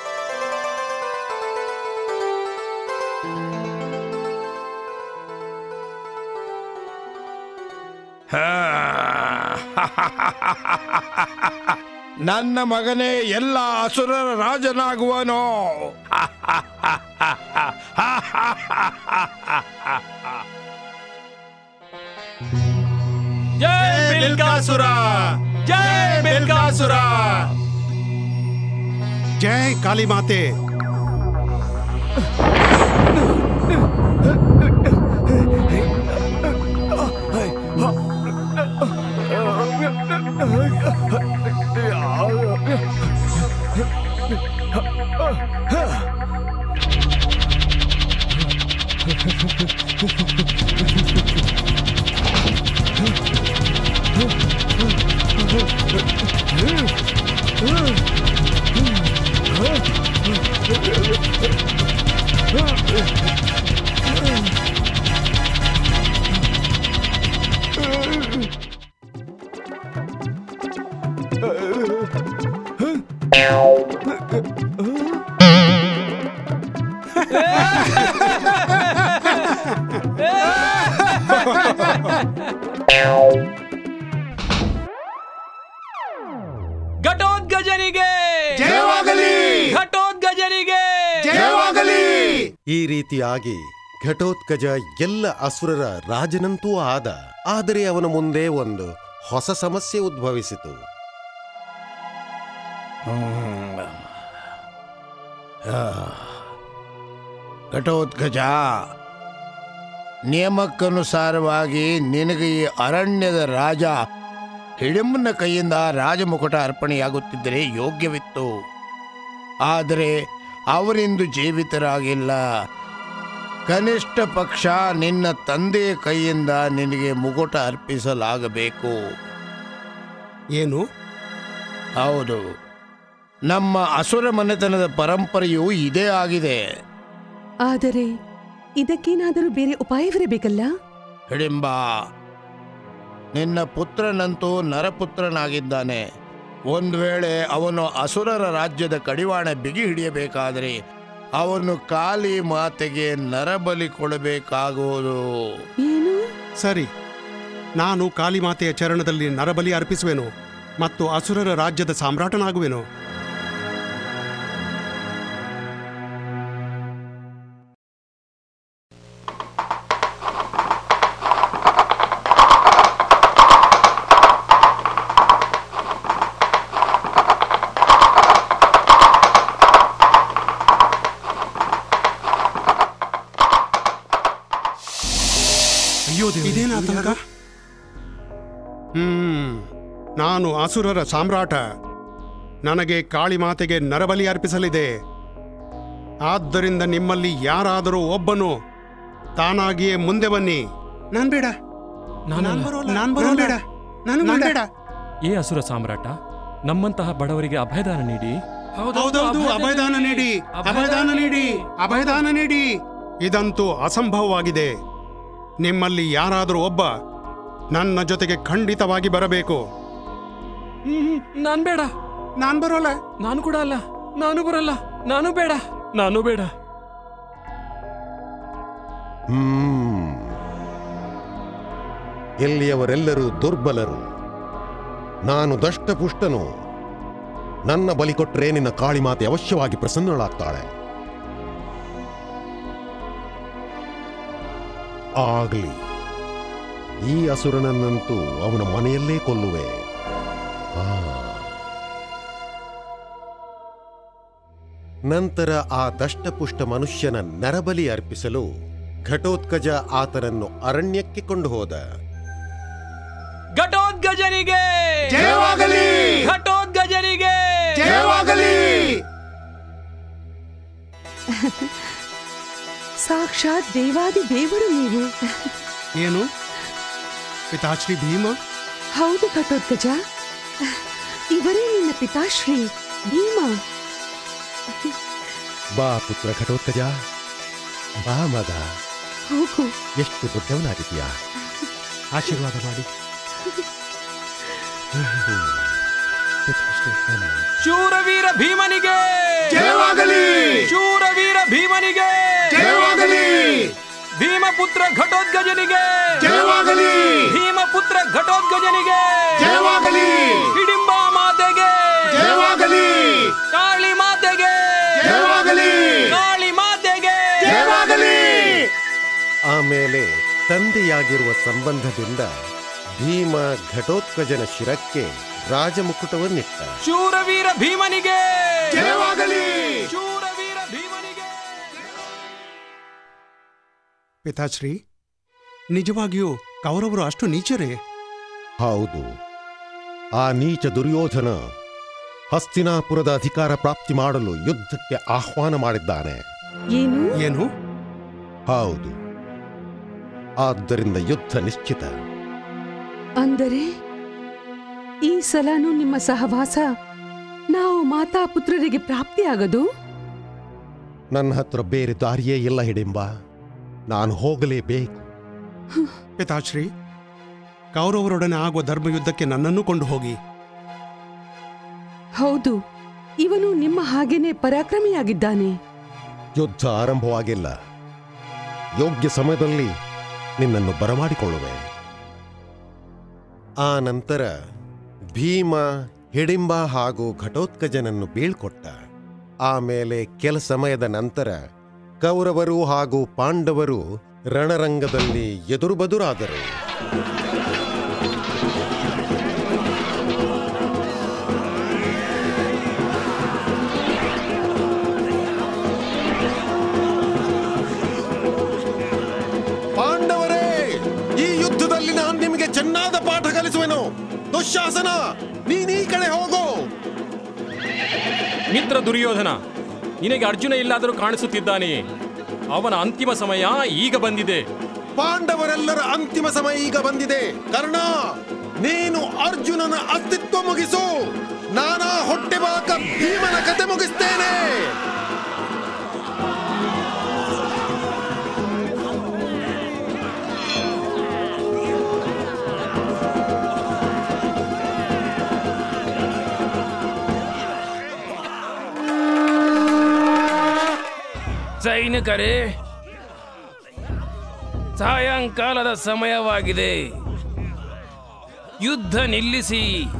ನನ್ನ ಮಗನೇ ಎಲ್ಲ ಅಸುರರ ರಾಜನಾಗುವನೋ ಜೈ ಬಿಲ್ಕಾಸುರ ಜೈ ಬಿಲ್ಕಾಸುರ ಜೈ ಕಾಳಿ ಮಾತೆ ಘಟೋದ್ಗಜನಿಗೆ ಜಯವಾಗಲಿ ಘಟೋದ್ಗಜನಿಗೆ ಜಯವಾಗಲಿ ಈ ರೀತಿಯಾಗಿ ಘಟೋತ್ಕಜ ಎಲ್ಲ ಅಸುರರ ರಾಜನಂತೂ ಆದ ಆದರೆ ಅವನ ಮುಂದೆ ಒಂದು ಹೊಸ ಸಮಸ್ಯೆ ಉದ್ಭವಿಸಿತು ಹ್ಮ್. ಆ. ಘಟೋತ್ಕಚ ನಿಯಮಕ್ಕನುಸಾರವಾಗಿ ನಿನಗೆ ಈ ಅರಣ್ಯದ ರಾಜ ಹಿಡಿಂಬನ ಕೈಯಿಂದ ರಾಜಮುಕುಟ ಅರ್ಪಣೆಯಾಗುತ್ತಿದ್ದರೆ ಯೋಗ್ಯವಿತ್ತು ಆದರೆ ಅವರಿಂದು ಜೀವಿತರಾಗಿಲ್ಲ ಕನಿಷ್ಠ ಪಕ್ಷ ನಿನ್ನ ತಂದೆಯ ಕೈಯಿಂದ ನಿನಗೆ ಮುಗುಟ ಅರ್ಪಿಸಲಾಗಬೇಕು ಏನು ಹೌದು ನಮ್ಮ ಅಸುರ ಮನೆತನದ ಪರಂಪರೆಯು ಇದೇ ಆಗಿದೆ ಆದರೆ ಇದಕ್ಕೇನಾದರೂ ಬೇರೆ ಉಪಾಯವಿರಬೇಕಲ್ಲ ಹಿಡಿಂಬ ನಿನ್ನ ಪುತ್ರನಂತೂ ನರಪುತ್ರನಾಗಿದ್ದಾನೆ ಒಂದು ವೇಳೆ ಅವನು ಅಸುರರ ರಾಜ್ಯದ ಕಡಿವಾಣ ಬಿಗಿ ಹಿಡಿಯಬೇಕಾದರೆ ಅವನು ಕಾಲಿ ಮಾತೆಗೆ ನರಬಲಿ ಕೊಡಬೇಕಾಗುವುದು ಏನು ಸರಿ ನಾನು ಕಾಳಿಮಾತೆಯ ಚರಣದಲ್ಲಿ ನರಬಲಿ ಅರ್ಪಿಸುವೆನು ಮತ್ತು ಅಸುರರ ರಾಜ್ಯದ ಸಾಮ್ರಾಟನಾಗುವೆನು ಅಯ್ಯೋ ಇದೇನಾತಂಕ ಹ್ಮ್ ನಾನು ಅಸುರರ ಸಾಮ್ರಾಟ ನನಗೆ ಕಾಳಿಮಾತೆಗೆ ನರಬಲಿ ಅರ್ಪಿಸಲಿದೆ ಆದ್ದರಿಂದ ನಿಮ್ಮಲ್ಲಿ ಯಾರಾದರೂ ಒಬ್ಬನು ತಾನಾಗಿಯೇ ಮುಂದೆ ಬನ್ನಿ ನಾನ್ ಬೇಡ ನಾನ್ ಬರೋಲ್ಲ. ನಾನ್ ಬೇಡ ನಾನ್ ಬೇಡ ಏ ಅಸುರ ಸಾಮ್ರಾಟ ನಮ್ಮಂತಹ ಬಡವರಿಗೆ ಅಭಯದಾನ ನೀಡಿ ಹೌದೌದು ಅಭಯದಾನ ನೀಡಿ ಅಭಯದಾನ ನೀಡಿ ಅಭಯದಾನ ನೀಡಿ ಇದಂತೂ ಅಸಂಭವವಾಗಿದೆ ನಿಮ್ಮಲ್ಲಿ ಯಾರಾದರೂ ಒಬ್ಬ ನನ್ನ ಜೊತೆಗೆ ಖಂಡಿತವಾಗಿ ಬರಬೇಕು ಹ್ಮ್, ನಾನ್ ಬೇಡ ನಾನ್ ಬರೋಲ್ಲ ನಾನು ಕೂಡ ಅಲ್ಲ ನಾನು ಬರಲ್ಲ ನಾನು ಬೇಡ ನಾನು ಬೇಡ ಹ್ಮ್ ಇಲ್ಲಿಯವರೆಲ್ಲರೂ ದುರ್ಬಲರು ನಾನು ದಷ್ಟಪುಷ್ಟನು ನನ್ನ ಬಲಿ ಕೊಟ್ಟರೆ ನಿನ್ನ ಕಾಳಿಮಾತೆ ಅವಶ್ಯವಾಗಿ ಪ್ರಸನ್ನಳಾಗ್ತಾಳೆ ಆಗ್ಲಿ ಈ ಅಸುರನನ್ನಂತೂ ಅವನ ಮನೆಯಲ್ಲೇ ಕೊಲ್ಲುವೆ ಆ. ನಂತರ ಆ ದಷ್ಟಪುಷ್ಟ ಮನುಷ್ಯನ ನರಬಲಿ ಅರ್ಪಿಸಲು ಘಟೋತ್ಕಜ ಆತನನ್ನು ಅರಣ್ಯಕ್ಕೆ ಕೊಂಡು ಹೋದ ಘಟೋದ್ಗಜನಿಗೆ ಜಯವಾಗಲಿ! ಘಟೋದ್ಗಜನಿಗೆ ಜಯವಾಗಲಿ ಸಾಕ್ಷಾತ್ ದೇವಾದಿ ದೇವರು ನೀವು ಏನು ಪಿತಾಶ್ರೀ ಭೀಮ ಹೌದು ಘಟೋತ್ಕಜ ಇವರೇ ನಿನ್ನ ಪಿತಾಶ್ರೀ ಭೀಮ ಬಾ ಪುತ್ರ ಘಟೋತ್ಕಜ ಬಾ ಮಗ ಹೋಗು ಎಷ್ಟು ದೊಡ್ಡವನಾಗಿದೆಯಾ ಆಶೀರ್ವಾದ ಮಾಡಿ ಶೂರವೀರ ಭೀಮನಿಗೆ ಜಯವಾಗಲಿ ಶೂರವೀರ ಭೀಮನಿಗೆ ಜಯವಾಗಲಿ ಭೀಮಪುತ್ರ ಘಟೋದ್ಗಜನಿಗೆ ಜಯವಾಗಲಿ ಭೀಮಪುತ್ರ ಘಟೋದ್ಗಜನಿಗೆ ಜಯವಾಗಲಿ ಹಿಡಿಂಬ ಮಾತೆಗೆ ಜಯವಾಗಲಿ ಕಾಳಿ ಮಾತೆಗೆ ಜಯವಾಗಲಿ ಕಾಳಿ ಮಾತೆಗೆ ಜಯವಾಗಲಿ ಆಮೇಲೆ ತಂದೆಯಾಗಿರುವ ಸಂಬಂಧದಿಂದ ಭೀಮ ಘಟೋತ್ಕಜನ ಶಿರಕ್ಕೆ ರಾಜಮುಕುಟವನ್ನಿಟ್ಟ ಶೂರವೀರ ಭೀಮನಿಗೆ ಜಯವಾಗಲಿ ಶೂರವೀರ ಭೀಮನಿಗೆ ಪಿತಾಶ್ರೀ ನಿಜವಾಗಿಯೂ ಕೌರವರು ಅಷ್ಟು ನೀಚರೇ ಹೌದು ಆ ನೀಚ ದುರ್ಯೋಧನ ಹಸ್ತಿನಾಪುರದ ಅಧಿಕಾರ ಪ್ರಾಪ್ತಿ ಮಾಡಲು ಯುದ್ಧಕ್ಕೆ ಆಹ್ವಾನ ಮಾಡಿದ್ದಾನೆ ಏನು ಏನು ಹೌದು ಆದ್ದರಿಂದ ಯುದ್ಧ ನಿಶ್ಚಿತ ಅಂದರೆ ಈ ಸಲನೂ ನಿಮ್ಮ ಸಹವಾಸ ನಾವು ಮಾತಾ ಪುತ್ರರಿಗೆ ಪ್ರಾಪ್ತಿಯಾಗದು ನನ್ನ ಹತ್ರ ಬೇರೆ ದಾರಿಯೇ ಇಲ್ಲ ಹಿಡಿಂಬ ನಾನು ಹೋಗಲೇಬೇಕು ಪಿತಾಶ್ರೀ ಕೌರವರೊಡನೆ ಆಗುವ ಧರ್ಮಯುದ್ಧಕ್ಕೆ ನನ್ನನ್ನು ಕೊಂಡು ಹೋಗಿ ಹೌದು ಇವನು ನಿಮ್ಮ ಹಾಗೇನೆ ಪರಾಕ್ರಮಿಯಾಗಿದ್ದಾನೆ ಯುದ್ಧ ಆರಂಭವಾಗಿಲ್ಲ ಯೋಗ್ಯ ಸಮಯದಲ್ಲಿ ನಿನ್ನನ್ನು ಬರಮಾಡಿಕೊಳ್ಳುವೆ ಆ ನಂತರ ಭೀಮ ಹಿಡಿಂಬ ಹಾಗೂ ಘಟೋತ್ಕಜನನ್ನು ಬೀಳ್ಕೊಟ್ಟ ಆಮೇಲೆ ಕೆಲ ಸಮಯದ ನಂತರ ಕೌರವರು ಹಾಗೂ ಪಾಂಡವರು ರಣರಂಗದಲ್ಲಿ ಎದುರುಬದುರಾದರು ಪಾಂಡವರೇ ಈ ಯುದ್ಧದಲ್ಲಿ ನಾನು ನಿಮಗೆ ಚೆನ್ನಾದ ಪಾಠ ಕಲಿಸುವೆನು ದುಶ್ಯಾಸನ ನೀನ್ ಈ ಕಡೆ ಹೋಗು ಮಿತ್ರ ದುರ್ಯೋಧನ ನಿನಗೆ ಅರ್ಜುನ ಎಲ್ಲಾದರೂ ಕಾಣಿಸುತ್ತಿದ್ದಾನೆ ಅವನ ಅಂತಿಮ ಸಮಯ ಈಗ ಬಂದಿದೆ ಪಾಂಡವರೆಲ್ಲರ ಅಂತಿಮ ಸಮಯ ಈಗ ಬಂದಿದೆ ಕರ್ಣ ನೀನು ಅರ್ಜುನನ ಅಸ್ತಿತ್ವ ಮುಗಿಸು ನಾನಾ ಹೊಟ್ಟೆಬಾಕ ಭೀಮನ ಕತೆ ಮುಗಿಸ್ತೇನೆ ಸೈನಿಕರೇ ಸಾಯಂಕಾಲದ ಸಮಯವಾಗಿದೆ ಯುದ್ಧ ನಿಲ್ಲಿಸಿ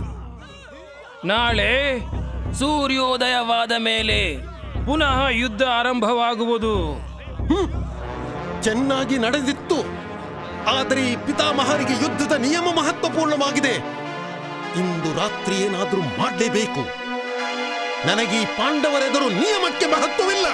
ನಾಳೆ ಸೂರ್ಯೋದಯವಾದ ಮೇಲೆ ಪುನಃ ಯುದ್ಧ ಆರಂಭವಾಗುವುದು ಚೆನ್ನಾಗಿ ನಡೆದಿತ್ತು ಆದರೆ ಈ ಪಿತಾಮಹರಿಗೆ ಯುದ್ಧದ ನಿಯಮ ಮಹತ್ವಪೂರ್ಣವಾಗಿದೆ ಇಂದು ರಾತ್ರಿ ಏನಾದ್ರೂ ಮಾಡಲೇಬೇಕು ನನಗೆ ಈ ಪಾಂಡವರೆದುರು ನಿಯಮಕ್ಕೆ ಮಹತ್ವವಿಲ್ಲ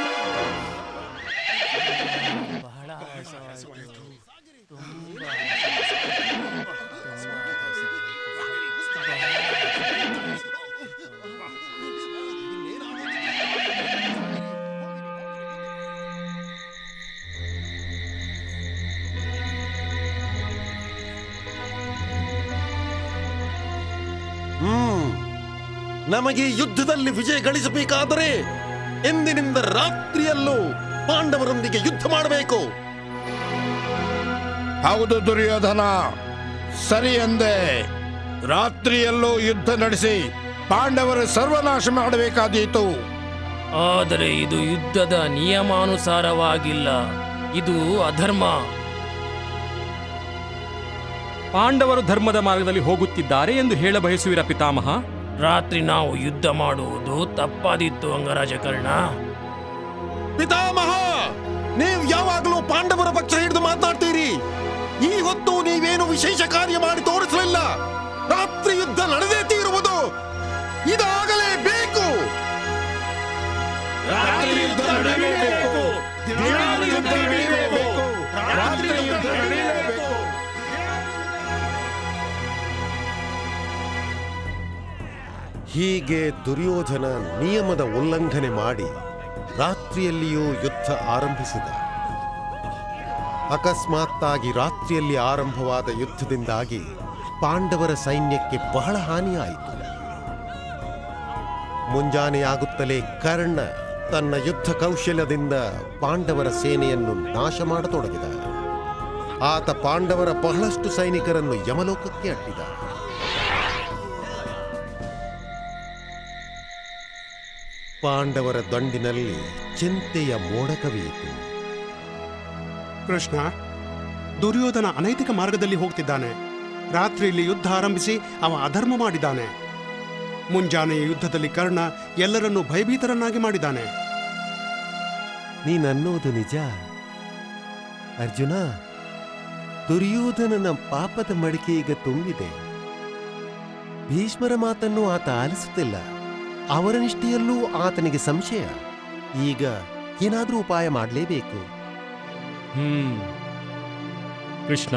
ಹ್ಮ್ ನಮಗೆ ಯುದ್ಧದಲ್ಲಿ ವಿಜಯ ಗಳಿಸಬೇಕಾದರೆ ಎಂದಿನಿಂದ ರಾತ್ರಿಯಲ್ಲೂ ಪಾಂಡವರೊಂದಿಗೆ ಯುದ್ಧ ಮಾಡಬೇಕು ಹೌದು ದುರ್ಯೋಧನ ಸರಿ ಎಂದೆ ರಾತ್ರಿಯಲ್ಲೂ ಯುದ್ಧ ನಡೆಸಿ ಪಾಂಡವರ ಸರ್ವನಾಶ ಮಾಡಬೇಕಾದೀತು ಆದರೆ ಇದು ಯುದ್ಧದ ನಿಯಮಾನುಸಾರವಾಗಿಲ್ಲ ಇದು ಅಧರ್ಮ ಪಾಂಡವರು ಧರ್ಮದ ಮಾರ್ಗದಲ್ಲಿ ಹೋಗುತ್ತಿದ್ದಾರೆ ಎಂದು ಹೇಳ ಬಯಸುವಿರ ಪಿತಾಮಹ ರಾತ್ರಿ ನಾವು ಯುದ್ಧ ಮಾಡುವುದು ತಪ್ಪಾದಿತ್ತು ಅಂಗರಾಜ ಕರ್ಣ ಪಿತಾಮಹ ನೀವು ಯಾವಾಗಲೂ ಪಾಂಡವರ ಪಕ್ಷ ಹಿಡಿದು ಮಾತಾಡ್ತೀರಿ ಈ ಹೊತ್ತು ನೀವೇನು ವಿಶೇಷ ಕಾರ್ಯ ಮಾಡಿ ತೋರಿಸಲಿಲ್ಲ ರಾತ್ರಿ ಯುದ್ಧ ನಡೆದೇ ತೀರುವುದು ಇದಾಗಲೇಬೇಕು ರಾತ್ರಿ ಯುದ್ಧ ನಡೆಯಲೇಬೇಕು ದಿನಾಲು ಯುದ್ಧ ನಡೆಯಲೇಬೇಕು ರಾತ್ರಿ ಯುದ್ಧ ನಡೆಯಲೇಬೇಕು ಹೀಗೆ ದುರ್ಯೋಧನ ನಿಯಮದ ಉಲ್ಲಂಘನೆ ಮಾಡಿ ರಾತ್ರಿಯಲ್ಲಿಯೂ ಯುದ್ಧ ಆರಂಭಿಸಿದ ಅಕಸ್ಮಾತ್ತಾಗಿ ರಾತ್ರಿಯಲ್ಲಿ ಆರಂಭವಾದ ಯುದ್ಧದಿಂದಾಗಿ ಪಾಂಡವರ ಸೈನ್ಯಕ್ಕೆ ಬಹಳ ಹಾನಿಯಾಯಿತು ಮುಂಜಾನೆಯಾಗುತ್ತಲೇ ಕರ್ಣ ತನ್ನ ಯುದ್ಧ ಕೌಶಲ್ಯದಿಂದ ಪಾಂಡವರ ಸೇನೆಯನ್ನು ನಾಶ ಮಾಡತೊಡಗಿದ ಆತ ಪಾಂಡವರ ಬಹಳಷ್ಟು ಸೈನಿಕರನ್ನು ಯಮಲೋಕಕ್ಕೆ ಅಟ್ಟಿದ ಪಾಂಡವರ ದಂಡಿನಲ್ಲಿ ಚಿಂತೆಯ ಮೋಡ ಕವಿಯಿತು ಕೃಷ್ಣ ದುರ್ಯೋಧನ ಅನೈತಿಕ ಮಾರ್ಗದಲ್ಲಿ ಹೋಗ್ತಿದ್ದಾನೆ ರಾತ್ರಿಯಲ್ಲಿ ಯುದ್ಧ ಆರಂಭಿಸಿ ಅವ ಅಧರ್ಮ ಮಾಡಿದ್ದಾನೆ ಮುಂಜಾನೆಯ ಯುದ್ಧದಲ್ಲಿ ಕರ್ಣ ಎಲ್ಲರನ್ನೂ ಭಯಭೀತರನ್ನಾಗಿ ಮಾಡಿದ್ದಾನೆ ನೀನನ್ನೋದು ನಿಜ ಅರ್ಜುನ ದುರ್ಯೋಧನನ ಪಾಪದ ಮಡಿಕೆ ಈಗ ತುಂಬಿದೆ ಭೀಷ್ಮರ ಮಾತನ್ನು ಆತ ಆಲಿಸುತ್ತಿಲ್ಲ ಅವರ ನಿಷ್ಠೆಯಲ್ಲೂ ಆತನಿಗೆ ಸಂಶಯ ಈಗ ಏನಾದ್ರೂ ಉಪಾಯ ಮಾಡಲೇಬೇಕು ಹ್ಮ್ ಕೃಷ್ಣ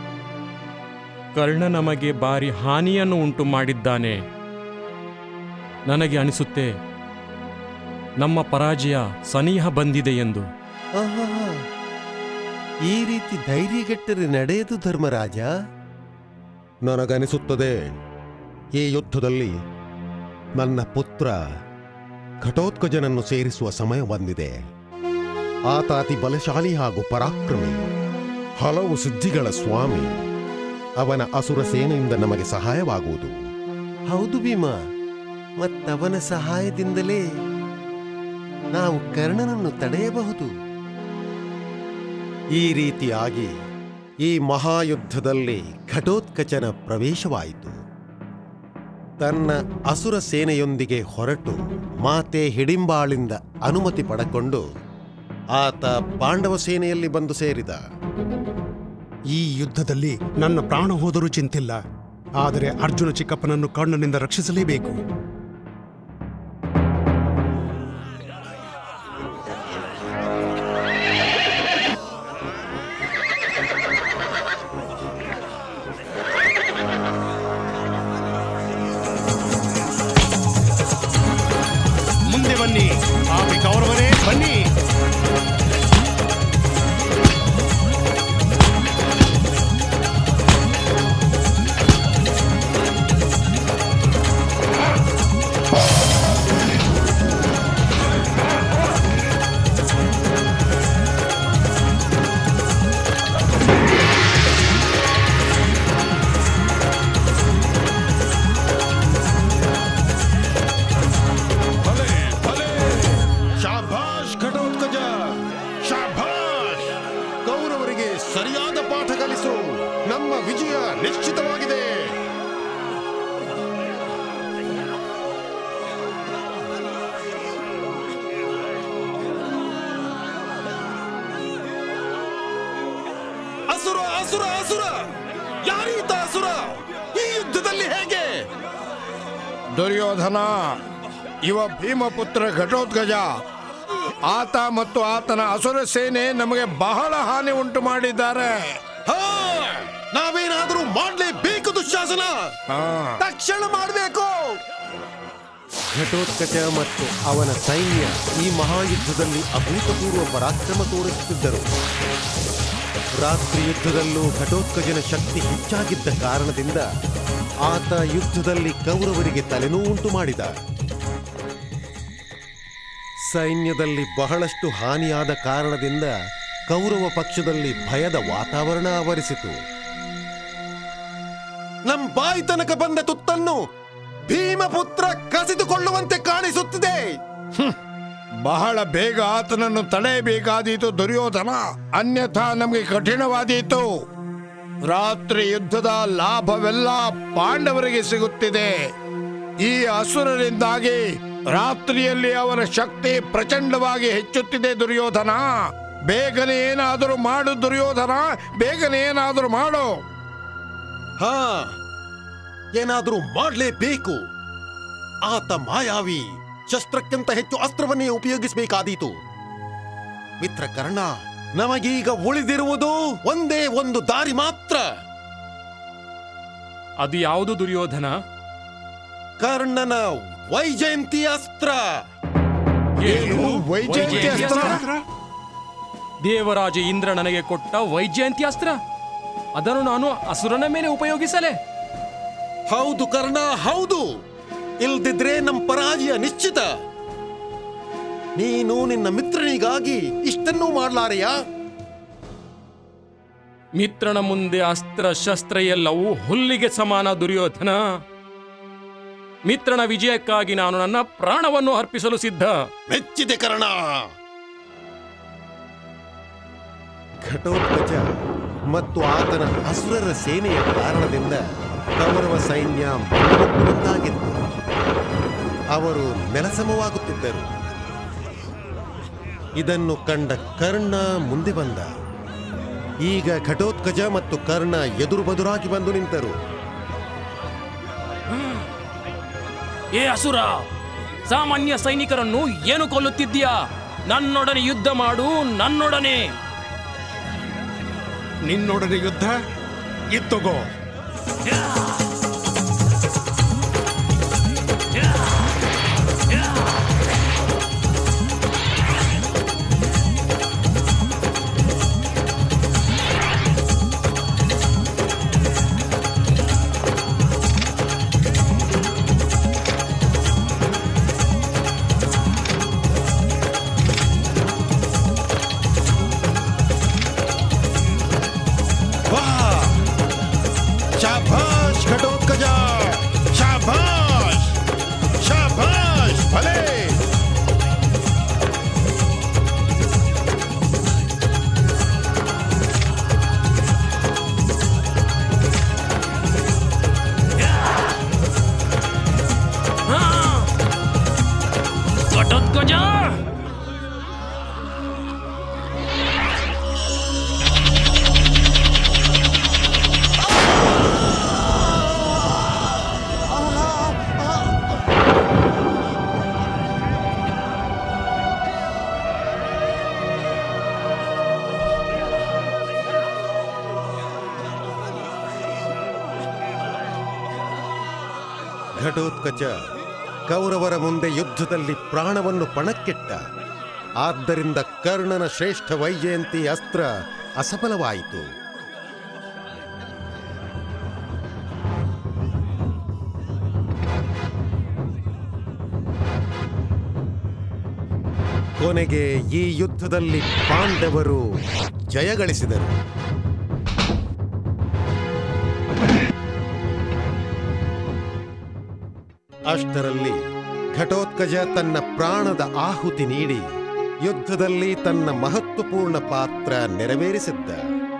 ಕರ್ಣ ನಮಗೆ ಭಾರಿ ಹಾನಿಯನ್ನು ಉಂಟು ಮಾಡಿದ್ದಾನೆ ನನಗೆ ಅನಿಸುತ್ತೆ ನಮ್ಮ ಪರಾಜಯ ಸನಿಹ ಬಂದಿದೆ ಎಂದು ಆಹಾಹಾ. ಈ ರೀತಿ ಧೈರ್ಯಗೆಟ್ಟರೆ ನಡೆಯದು ಧರ್ಮರಾಜ ನನಗನಿಸುತ್ತದೆ ಈ ಯುದ್ಧದಲ್ಲಿ ನನ್ನ ಪುತ್ರ ಘಟೋತ್ಕಜನನ್ನು ಸೇರಿಸುವ ಸಮಯ ಬಂದಿದೆ ಆತ ಅತಿ ಬಲಶಾಲಿ ಹಾಗೂ ಪರಾಕ್ರಮಿ ಹಲವು ಸಿದ್ಧಿಗಳ ಸ್ವಾಮಿ ಅವನ ಅಸುರ ಸೇನೆಯಿಂದ ನಮಗೆ ಸಹಾಯವಾಗುವುದು ಹೌದು ಭೀಮ ಮತ್ತವನ ಸಹಾಯದಿಂದಲೇ ನಾವು ಕರ್ಣನನ್ನು ತಡೆಯಬಹುದು ಈ ರೀತಿಯಾಗಿ ಈ ಮಹಾಯುದ್ಧದಲ್ಲಿ ಘಟೋತ್ಕಚನ ಪ್ರವೇಶವಾಯಿತು ತನ್ನ ಅಸುರ ಸೇನೆಯೊಂದಿಗೆ ಹೊರಟು ಮಾತೆ ಹಿಡಿಂಬಾಳಿಂದ ಅನುಮತಿ ಪಡಕೊಂಡು ಆತ ಪಾಂಡವ ಸೇನೆಯಲ್ಲಿ ಬಂದು ಸೇರಿದ ಈ ಯುದ್ಧದಲ್ಲಿ ನನ್ನ ಪ್ರಾಣ ಹೋದರೂ ಚಿಂತಿಲ್ಲ ಆದರೆ ಅರ್ಜುನ ಚಿಕ್ಕಪ್ಪನನ್ನು ಕಣ್ಣನಿಂದ ರಕ್ಷಿಸಲೇಬೇಕು ಮುಂದೆ ಬನ್ನಿ ಆಪಿ ಕೌರವರೇ ಬನ್ನಿ ಭಲೆ ಭಲೆ ಶಾಭಾಷ್ ಘಟೋತ್ಕಜ ಶಾಭಾಷ್ ಕೌರವರಿಗೆ ಸರಿಯಾದ ಪಾಠ ಕಲಿಸು ನಮ್ಮ ವಿಜಯ ನಿಶ್ಚಿತವಾಗಿದೆ ಅಸುರ ಅಸುರ ಅಸುರ ಯಾರೀತ ಅಸುರ ಈ ಯುದ್ಧದಲ್ಲಿ ಹೇಗೆ ದುರ್ಯೋಧನ ಇವ ಭೀಮಪುತ್ರ ಘಟೋತ್ಕಜ ಆತ ಮತ್ತು ಆತನ ಅಸುರ ಸೇನೆ ನಮಗೆ ಬಹಳ ಹಾನಿ ಉಂಟು ಮಾಡಿದ್ದಾರೆ ನಾವೇನಾದರೂ ಮಾಡ್ಲೇಬೇಕು ದುಶ್ಯಾಸನ ತಕ್ಷಣ ಮಾಡಬೇಕು ಘಟೋತ್ಕಚ ಮತ್ತು ಅವನ ಸೈನ್ಯ ಈ ಮಹಾಯುದ್ಧದಲ್ಲಿ ಅಭೂತಪೂರ್ವ ಪರಾಕ್ರಮ ತೋರಿಸುತ್ತಿದ್ದರು ರಾತ್ರಿ ಯುದ್ಧದಲ್ಲೂ ಘಟೋತ್ಕಜನ ಶಕ್ತಿ ಹೆಚ್ಚಾಗಿದ್ದ ಕಾರಣದಿಂದ ಆತ ಯುದ್ಧದಲ್ಲಿ ಕೌರವರಿಗೆ ತಲೆನೋವುಂಟು ಮಾಡಿದ ಸೈನ್ಯದಲ್ಲಿ ಬಹಳಷ್ಟು ಹಾನಿಯಾದ ಕಾರಣದಿಂದ ಕೌರವ ಪಕ್ಷದಲ್ಲಿ ಭಯದ ವಾತಾವರಣ ಆವರಿಸಿತು ನಮ್ ಬಾಯಿ ತನಕ ಬಂದ ತುತ್ತನ್ನು ಭೀಮಪುತ್ರ ಕಸಿದುಕೊಳ್ಳುವಂತೆ ಕಾಣಿಸುತ್ತಿದೆ ಬಹಳ ಬೇಗ ಆತನನ್ನು ತಡೆಯಬೇಕಾದೀತು ದುರ್ಯೋಧನ ಅನ್ಯಥಾ ನಮಗೆ ಕಠಿಣವಾದೀತು ರಾತ್ರಿ ಯುದ್ಧದ ಲಾಭವೆಲ್ಲ ಪಾಂಡವರಿಗೆ ಸಿಗುತ್ತಿದೆ ಈ ಅಸುರರಿಂದಾಗಿ ರಾತ್ರಿಯಲ್ಲಿ ಅವರ ಶಕ್ತಿ ಪ್ರಚಂಡವಾಗಿ ಹೆಚ್ಚುತ್ತಿದೆ ದುರ್ಯೋಧನ ಬೇಗನೆ ಏನಾದರೂ ಮಾಡು ದುರ್ಯೋಧನ ಬೇಗನೆ ಏನಾದರೂ ಮಾಡು ಹಾ ಏನಾದರೂ ಮಾಡಲೇಬೇಕು ಆತ ಮಾಯಾವಿ ಶಸ್ತ್ರಕ್ಕಿಂತ ಹೆಚ್ಚು ಅಸ್ತ್ರವನ್ನೇ ಉಪಯೋಗಿಸಬೇಕಾದೀತು ಮಿತ್ರ ಕರ್ಣ ನಮಗೀಗ ಉಳಿದಿರುವುದು ಒಂದೇ ಒಂದು ದಾರಿ ಮಾತ್ರ ಅದು ಯಾವುದು ದುರ್ಯೋಧನ ಕರ್ಣನ ವೈಜಯಂತಿ ಅಸ್ತ್ರ ಏನು ವೈಜಯಂತಿ ಅಸ್ತ್ರ ದೇವರಾಜ ಇಂದ್ರ ನನಗೆ ಕೊಟ್ಟ ವೈಜಯಂತಿ ಅಸ್ತ್ರ ಅದನ್ನು ನಾನು ಅಸುರನ ಮೇಲೆ ಉಪಯೋಗಿಸಲೇ ಹೌದು ಕರ್ಣ ಹೌದು ಇಲ್ದಿದ್ರೆ ನಮ್ ಪರಾಜಯ ನಿಶ್ಚಿತ ನೀನು ನಿನ್ನ ಮಿತ್ರನಿಗಾಗಿ ಇಷ್ಟನ್ನೂ ಮಾಡ್ಲಾರೆಯಾ ಮಿತ್ರನ ಮುಂದೆ ಅಸ್ತ್ರ ಶಸ್ತ್ರ ಎಲ್ಲವೂ ಹುಲ್ಲಿಗೆ ಸಮಾನ ದುರ್ಯೋಧನ ಮಿತ್ರನ ವಿಜಯಕ್ಕಾಗಿ ನಾನು ನನ್ನ ಪ್ರಾಣವನ್ನು ಅರ್ಪಿಸಲು ಸಿದ್ಧ ಮೆಚ್ಚಿದೆ ಕರ್ಣ ಘಟೋತ್ಕಚ ಮತ್ತು ಆತನ ಅಸುರರ ಸೇನೆಯ ಕಾರಣದಿಂದ ಕೌರವ ಸೈನ್ಯ ಮಣ್ಣೊಂದಾಗಿತ್ತು ಅವರು ನೆಲಸಮವಾಗುತ್ತಿದ್ದರು ಇದನ್ನು ಕಂಡ ಕರ್ಣ ಮುಂದೆ ಬಂದ ಈಗ ಘಟೋತ್ಕಜ ಮತ್ತು ಕರ್ಣ ಎದುರು ಬದುರಾಗಿ ಬಂದು ನಿಂತರು ಏ ಅಸುರ ಸಾಮಾನ್ಯ ಸೈನಿಕರನ್ನು ಏನು ಕೊಲ್ಲುತ್ತಿದ್ದೀಯಾ ನನ್ನೊಡನೆ ಯುದ್ಧ ಮಾಡು ನನ್ನೊಡನೆ ನಿನ್ನೊಡನೆ ಯುದ್ಧ ಇತ್ತಗೋ ವಾಹ್! ಶಾಭಾಷ್ ಘಟೋತ್ಕಜ ಶಾಭಾಷ್ ಘಟೋತ್ಕಚ ಕೌರವರ ಮುಂದೆ ಯುದ್ಧದಲ್ಲಿ ಪ್ರಾಣವನ್ನು ಪಣಕ್ಕಿಟ್ಟ ಆದ್ದರಿಂದ ಕರ್ಣನ ಶ್ರೇಷ್ಠ ವೈಜಯಂತಿ ಅಸ್ತ್ರ ಅಸಫಲವಾಯಿತು ಕೊನೆಗೆ ಈ ಯುದ್ಧದಲ್ಲಿ ಪಾಂಡವರು ಜಯಗಳಿಸಿದರು ಅಷ್ಟರಲ್ಲಿ ಘಟೋತ್ಕಜ ತನ್ನ ಪ್ರಾಣದ ಆಹುತಿ ನೀಡಿ ಯುದ್ಧದಲ್ಲಿ ತನ್ನ ಮಹತ್ವಪೂರ್ಣ ಪಾತ್ರ ನೆರವೇರಿಸಿದ್ದ